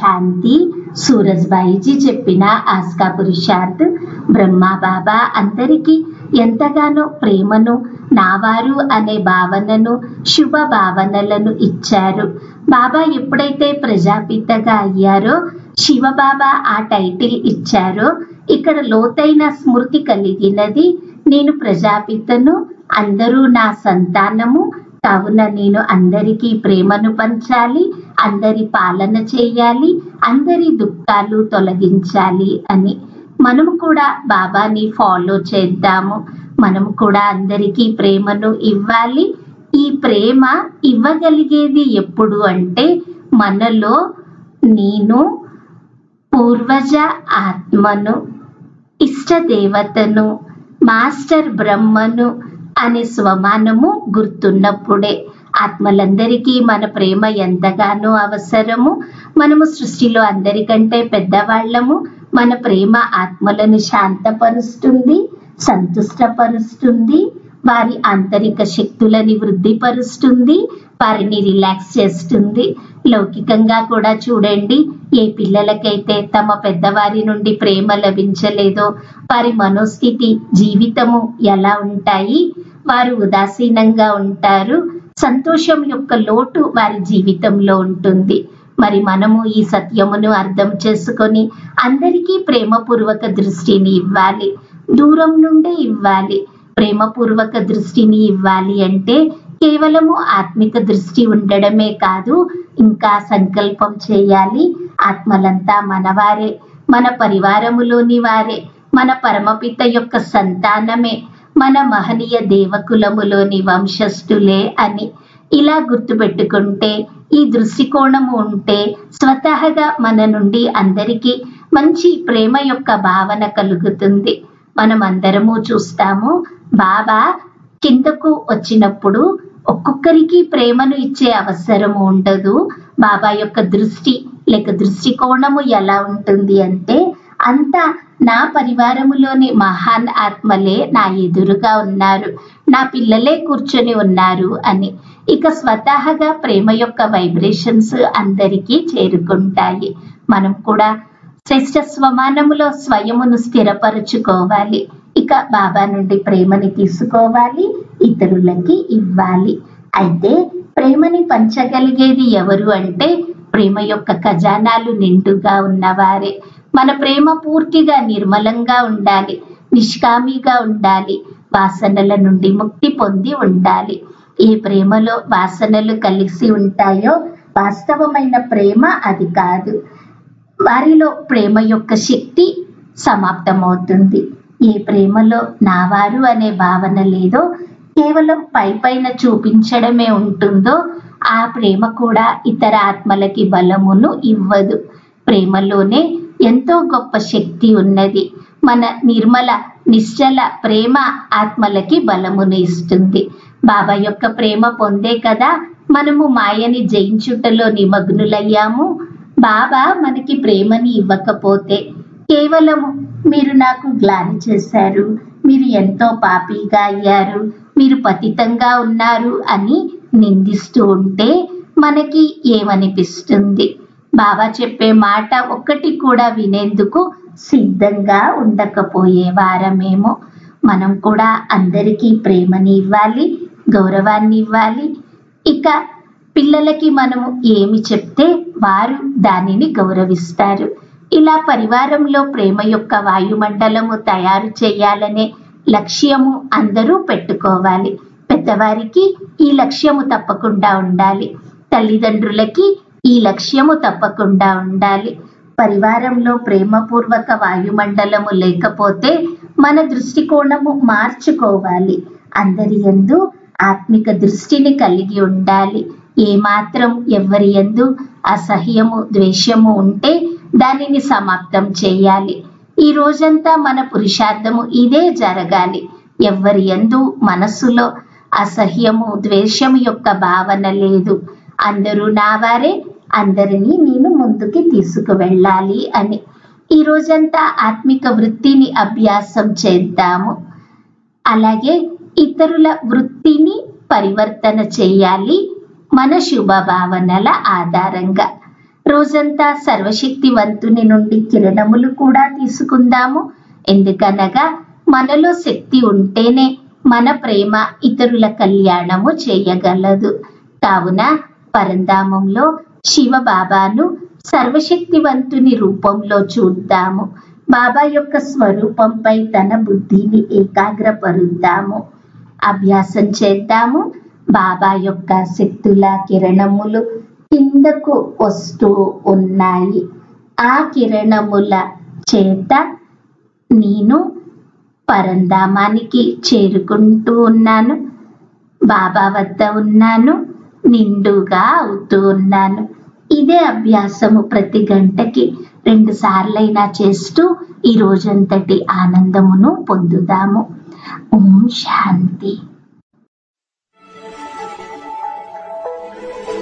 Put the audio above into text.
శాంతి సూరజ్బాయిజీ చెప్పిన ఆస్కా పురుషార్థ్ బ్రహ్మ బాబా అందరికీ ఎంతగానో ప్రేమను నావారు అనే భావనను శుభ భావనలను ఇచ్చారు బాబా ఎప్పుడైతే ప్రజాపితగా అయ్యారో శివబాబా ఆ టైటిల్ ఇచ్చారో ఇక్కడ లోతైన స్మృతి కలిగినది నేను ప్రజాపితను అందరూ నా సంతానము కావున నేను అందరికీ ప్రేమను పంచాలి అందరి పాలన చేయాలి అందరి దుఃఖాలు తొలగించాలి అని మనము కూడా బాబాని ఫాలో చేద్దాము మనము కూడా అందరికీ ప్రేమను ఇవ్వాలి ఈ ప్రేమ ఇవ్వగలిగేది ఎప్పుడు అంటే మనలో నేను పూర్వజ ఆత్మను ఇష్ట దేవతను మాస్టర్ బ్రహ్మను అనే స్వమానము గుర్తున్నప్పుడే ఆత్మలందరికీ మన ప్రేమ ఎంతగానో అవసరము మనము సృష్టిలో అందరికంటే పెద్దవాళ్ళము మన ప్రేమ ఆత్మలను శాంతపరుస్తుంది సంతుష్టపరుస్తుంది వారి ఆంతరిక శక్తులని వృద్ధిపరుస్తుంది వారిని రిలాక్స్ చేస్తుంది లౌకికంగా కూడా చూడండి ఏ పిల్లలకైతే తమ పెద్దవారి నుండి ప్రేమ లభించలేదో వారి మనోస్థితి జీవితము ఎలా ఉంటాయి వారు ఉదాసీనంగా ఉంటారు సంతోషం యొక్క లోటు వారి జీవితంలో ఉంటుంది మరి మనము ఈ సత్యమును అర్థం చేసుకొని అందరికీ ప్రేమపూర్వక దృష్టిని ఇవ్వాలి దూరం నుండే ఇవ్వాలి ప్రేమపూర్వక దృష్టిని ఇవ్వాలి అంటే కేవలము ఆత్మిక దృష్టి ఉండడమే కాదు ఇంకా సంకల్పం చేయాలి ఆత్మలంతా మనవారే మన పరివారములోని వారే మన పరమపిత యొక్క సంతానమే మన మహనీయ దేవకులములోని వంశస్థులే అని ఇలా గుర్తుపెట్టుకుంటే ఈ దృష్టికోణము ఉంటే స్వతహగా మన నుండి అందరికీ మంచి ప్రేమ యొక్క భావన కలుగుతుంది మనం అందరము చూస్తాము బాబా కిందకు వచ్చినప్పుడు ఒక్కొక్కరికి ప్రేమను ఇచ్చే అవసరం ఉండదు బాబా యొక్క దృష్టి లేక దృష్టికోణము ఎలా ఉంటుంది అంటే అంతా నా పరివారములోని మహాన్ ఆత్మలే నా ఎదురుగా ఉన్నారు నా పిల్లలే కూర్చొని ఉన్నారు అని ఇక స్వతహాగా ప్రేమ యొక్క వైబ్రేషన్స్ అందరికీ చేరుకుంటాయి మనం కూడా శ్రేష్ట స్వమానములో స్వయమును స్థిరపరచుకోవాలి ఇక బాబా నుండి ప్రేమని తీసుకోవాలి ఇతరులకి ఇవ్వాలి అయితే ప్రేమని పంచగలిగేది ఎవరు అంటే ప్రేమ యొక్క ఖజానాలు నిండుగా ఉన్నవారే మన ప్రేమ పూర్తిగా నిర్మలంగా ఉండాలి నిష్కామిగా ఉండాలి వాసనల నుండి ముక్తి పొంది ఉండాలి ఏ ప్రేమలో వాసనలు కలిసి ఉంటాయో వాస్తవమైన ప్రేమ అది కాదు వారిలో ప్రేమ యొక్క శక్తి సమాప్తమవుతుంది ఏ ప్రేమలో నావారు అనే భావన లేదో కేవలం పై పైన చూపించడమే ఉంటుందో ఆ ప్రేమ కూడా ఇతర ఆత్మలకి బలమును ఇవ్వదు ప్రేమలోనే ఎంతో గొప్ప శక్తి ఉన్నది మన నిర్మల నిశ్చల ప్రేమ ఆత్మలకి బలమును ఇస్తుంది బాబా యొక్క ప్రేమ పొందే కదా మనము మాయని జయించుటలో నిమగ్నులయ్యాము బాబా మనకి ప్రేమని ఇవ్వకపోతే కేవలము మీరు నాకు గ్లాని చేశారు మీరు ఎంతో పాపిగా అయ్యారు మీరు పతితంగా ఉన్నారు అని నిందిస్తూ ఉంటే మనకి ఏమనిపిస్తుంది బాబా చెప్పే మాట ఒక్కటి కూడా వినేందుకు సిద్ధంగా ఉండకపోయే వారమేమో మనం కూడా అందరికీ ప్రేమని ఇవ్వాలి గౌరవాన్ని ఇవ్వాలి ఇక పిల్లలకి మనము ఏమి చెప్తే వారు దానిని గౌరవిస్తారు ఇలా పరివారంలో ప్రేమ యొక్క వాయుమండలము తయారు చేయాలనే లక్ష్యము అందరూ పెట్టుకోవాలి పెద్దవారికి ఈ లక్ష్యము తప్పకుండా ఉండాలి తల్లిదండ్రులకి ఈ లక్ష్యము తప్పకుండా ఉండాలి పరివారంలో ప్రేమపూర్వక వాయుమండలము లేకపోతే మన దృష్టికోణము మార్చుకోవాలి అందరి ఎందు ఆత్మిక దృష్టిని కలిగి ఉండాలి ఏమాత్రం ఎవరి ఎందు అసహ్యము ద్వేషము ఉంటే దానిని సమాప్తం చేయాలి ఈ రోజంతా మన పురుషార్థము ఇదే జరగాలి ఎవరి ఎందు మనస్సులో అసహ్యము ద్వేషము యొక్క భావన లేదు అందరూ నా వారే అందరినీ నేను ముందుకి తీసుకువెళ్ళాలి అని ఈ రోజంతా ఆత్మిక వృత్తిని అభ్యాసం చేద్దాము అలాగే ఇతరుల వృత్తిని పరివర్తన చేయాలి మన శుభ భావనల ఆధారంగా రోజంతా సర్వశక్తివంతుని నుండి కిరణములు కూడా తీసుకుందాము ఎందుకనగా మనలో శక్తి ఉంటేనే మన ప్రేమ ఇతరుల కళ్యాణము చేయగలదు కావున పరంధామంలో శివ బాబాను సర్వశక్తివంతుని రూపంలో చూద్దాము బాబా యొక్క స్వరూపంపై తన బుద్ధిని ఏకాగ్రపరుద్దాము అభ్యాసం చేద్దాము బాబా యొక్క శక్తుల కిరణములు కిందకు వస్తూ ఉన్నాయి ఆ కిరణముల చేత నేను పరంధామానికి చేరుకుంటూ ఉన్నాను బాబా వద్ద ఉన్నాను నిండుగా అవుతూ ఉన్నాను ఇదే అభ్యాసము ప్రతి గంటకి రెండు సార్లైనా చేస్తూ ఈ రోజంతటి ఆనందమును పొందుదాము ఓం శాంతి